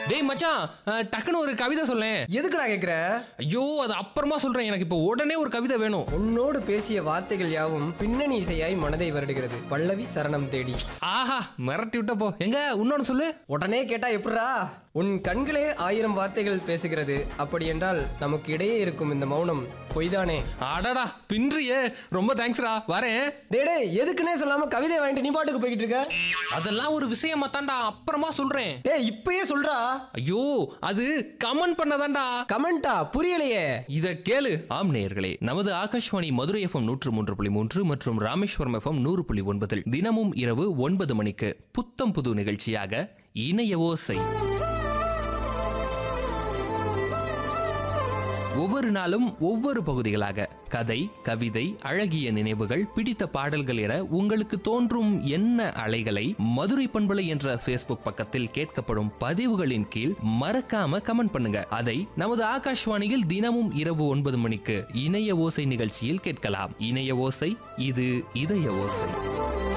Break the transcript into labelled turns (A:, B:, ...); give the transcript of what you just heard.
A: டேய் மச்சான் அஹ், டக்குன்னு ஒரு கவிதை சொல்லேன்
B: எதுக்குடா கேக்குற
A: ஐயோ அது அப்புறமா சொல்றேன் எனக்கு இப்போ உடனே ஒரு கவிதை வேணும்
B: உன்னோடு பேசிய வார்த்தைகள் யாவும் பின்னணி இசையாய் மனதை வருடுகிறது பல்லவி சரணம் தேடி
A: ஆஹா மிரட்டி விட்ட போ எங்க இன்னொன்னு சொல்லு
B: உடனே கேட்டா எப்படிரா உன் கண்களே ஆயிரம் வார்த்தைகள் பேசுகிறது அப்படி என்றால் நமக்கு இடையே இருக்கும் இந்த மௌனம் பொய்தானே
A: அடடா பின்றியே ரொம்ப தேங்க்ஸ்டா வரேன்
B: டேய் டேய் எதுக்குன்னே சொல்லாம கவிதை வாங்கிட்டு நீ பாட்டுக்கு போய்கிட்டு இருக்க
A: அதெல்லாம் ஒரு விஷயமா தான்டா அப்புறமா சொல்றேன்
B: டேய் இப்பயே சொல்றா
A: ஐயோ அது கமெண்ட் பண்ணதான்டா
B: கமெண்டா புரியலையே
A: இத கேளு ஆம் நேயர்களே நமது ஆகாஷ்வாணி மதுரை எஃப்எம் நூற்று மூன்று புள்ளி மூன்று மற்றும் ராமேஸ்வரம் எஃப்எம் நூறு புள்ளி ஒன்பதில் தினமும் இரவு ஒன்பது மணிக்கு புத்தம் புது நிகழ்ச்சியாக இணைய ஓசை ஒவ்வொரு நாளும் ஒவ்வொரு பகுதிகளாக கதை கவிதை அழகிய நினைவுகள் பிடித்த பாடல்கள் என உங்களுக்கு தோன்றும் என்ன அலைகளை மதுரை பண்பலை என்ற ஃபேஸ்புக் பக்கத்தில் கேட்கப்படும் பதிவுகளின் கீழ் மறக்காம கமெண்ட் பண்ணுங்க அதை நமது ஆகாஷ்வாணியில் தினமும் இரவு ஒன்பது மணிக்கு இணைய ஓசை நிகழ்ச்சியில் கேட்கலாம் இணைய ஓசை இது இதய ஓசை